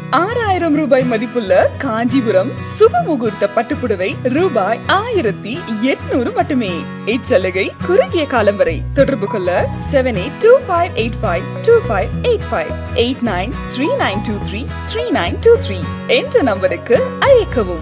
ஆறாயிரம் ரூபாய் மதிப்புள்ள காஞ்சிபுரம் சுப முகூர்த்த பட்டுப்புடவை ரூபாய் ஆயிரத்தி எட்நூறு மட்டுமே இச்சலுகை குறுகிய காலம் வரை தொடர்பு கொள்ள seven eight two five eight five two five eight five eight nine three nine two three three nine two three என்ற நம்பருக்கு அழைக்கவும்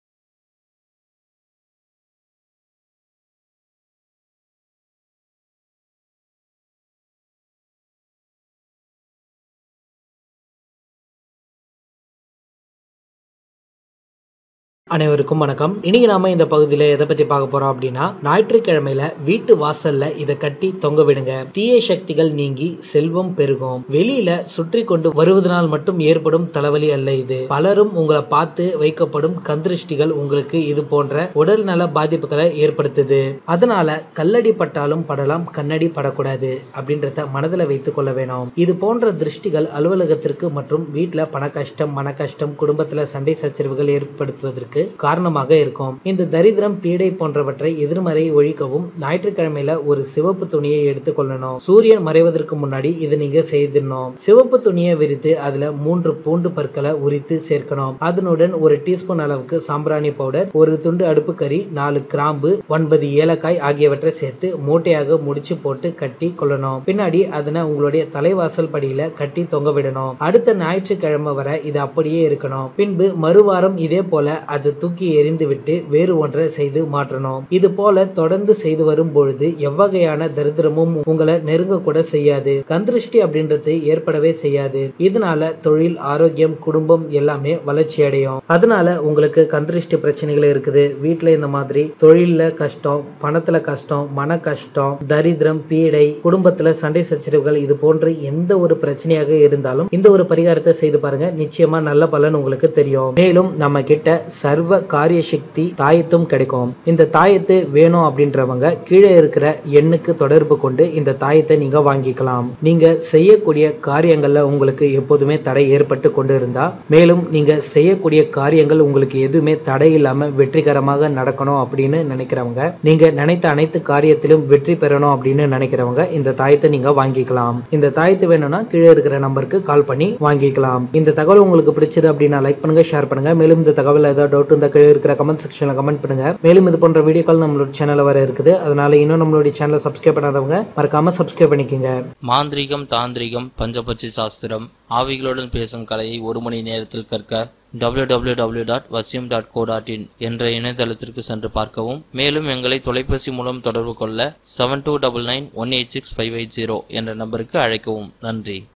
அனைவருக்கும் வணக்கம் இன்னைக்கு நாம இந்த பகுதியில எதை பத்தி பார்க்க போறோம் அப்படின்னா ஞாயிற்றுக்கிழமையில வீட்டு வாசல்ல இதை கட்டி தொங்க விடுங்க தீய சக்திகள் நீங்கி செல்வம் பெருகும் வெளியில சுற்றி கொண்டு வருவதனால் மட்டும் ஏற்படும் தலைவலி அல்ல இது பலரும் உங்களை பார்த்து வைக்கப்படும் கந்திருஷ்டிகள் உங்களுக்கு இது போன்ற உடல் நல பாதிப்புகளை ஏற்படுத்துது அதனால கல்லடி பட்டாலும் படலாம் கண்ணடி படக்கூடாது அப்படின்றத மனதில் வைத்துக் கொள்ள வேணும் இது போன்ற திருஷ்டிகள் அலுவலகத்திற்கு மற்றும் வீட்டுல பண கஷ்டம் மன கஷ்டம் குடும்பத்துல சண்டை சச்சரவுகள் ஏற்படுத்துவதற்கு காரணமாக இருக்கும் இந்த தரித்திரம் பீடை போன்றவற்றை எதிர்மறை ஒழிக்கவும் ஞாயிற்றுக்கிழமையில ஒரு சிவப்பு துணியை எடுத்துக் கொள்ளணும் சூரியன் மறைவதற்கு முன்னாடி இதை நீங்க செய்திடணும் சிவப்பு துணியை விரித்து அதுல மூன்று பூண்டு பற்களை உரித்து சேர்க்கணும் அதனுடன் ஒரு டீஸ்பூன் அளவுக்கு சாம்பிராணி பவுடர் ஒரு துண்டு அடுப்பு கறி நாலு கிராம்பு ஒன்பது ஏலக்காய் ஆகியவற்றை சேர்த்து மூட்டையாக முடிச்சு போட்டு கட்டி கொள்ளணும் பின்னாடி அதனை உங்களுடைய தலைவாசல் படியில கட்டி தொங்க விடணும் அடுத்த ஞாயிற்றுக்கிழமை வரை இது அப்படியே இருக்கணும் பின்பு மறுவாரம் இதே போல அது தூக்கி எறிந்து விட்டு வேறு ஒன்றை செய்து மாற்றணும் இது போல தொடர்ந்து செய்து வரும் பொழுது எவ்வகையான தரித்திரமும் உங்களை நெருங்க கூட செய்யாது கந்திருஷ்டி அப்படின்றது ஏற்படவே செய்யாது இதனால தொழில் ஆரோக்கியம் குடும்பம் எல்லாமே வளர்ச்சி அடையும் அதனால உங்களுக்கு கந்திருஷ்டி பிரச்சனைகள் இருக்குது வீட்டுல இந்த மாதிரி தொழில்ல கஷ்டம் பணத்துல கஷ்டம் மன கஷ்டம் தரித்திரம் பீடை குடும்பத்துல சண்டை சச்சரவுகள் இது போன்ற எந்த ஒரு பிரச்சனையாக இருந்தாலும் இந்த ஒரு பரிகாரத்தை செய்து பாருங்க நிச்சயமா நல்ல பலன் உங்களுக்கு தெரியும் மேலும் நம்ம கிட்ட சர்வ காரிய சக்தி தாயத்தும் கிடைக்கும் இந்த தாயத்து வேணும் அப்படின்றவங்க கீழே இருக்கிற எண்ணுக்கு தொடர்பு கொண்டு இந்த தாயத்தை நீங்க வாங்கிக்கலாம் நீங்க செய்யக்கூடிய காரியங்கள்ல உங்களுக்கு எப்போதுமே தடை ஏற்பட்டு கொண்டு இருந்தா மேலும் நீங்க செய்யக்கூடிய காரியங்கள் உங்களுக்கு எதுவுமே தடை இல்லாம வெற்றிகரமாக நடக்கணும் அப்படின்னு நினைக்கிறவங்க நீங்க நினைத்த அனைத்து காரியத்திலும் வெற்றி பெறணும் அப்படின்னு நினைக்கிறவங்க இந்த தாயத்தை நீங்க வாங்கிக்கலாம் இந்த தாயத்து வேணும்னா கீழே இருக்கிற நம்பருக்கு கால் பண்ணி வாங்கிக்கலாம் இந்த தகவல் உங்களுக்கு பிடிச்சது அப்படின்னா லைக் பண்ணுங்க ஷேர் பண்ணுங்க மேலும் இந்த தகவல் ஏதாவது டவுட் இந்த கீழே இருக்கிற கமெண்ட் செக்ஷன்ல கமெண்ட் பண்ணுங்க மேலும் இது போன்ற வீடியோக்கள் நம்மளோட சேனல்ல வர இருக்குது அதனால இன்னும் நம்மளுடைய சேனலை சப்ஸ்கிரைப் பண்ணாதவங்க மறக்காம சப்ஸ்கிரைப் பண்ணிக்கோங்க மாந்திரீகம் தாந்திரிகம் பஞ்சபட்சி சாஸ்திரம் ஆவிகளுடன் பேசும் கலையை ஒரு மணி நேரத்தில் கற்க www.vasyum.co.in டாட் வசியம் டாட் கோ டாட் இன் என்ற இணையதளத்திற்கு சென்று பார்க்கவும் மேலும் எங்களை தொலைபேசி மூலம் தொடர்பு கொள்ள seven two double nine one eight six five eight zero என்ற நம்பருக்கு அழைக்கவும் நன்றி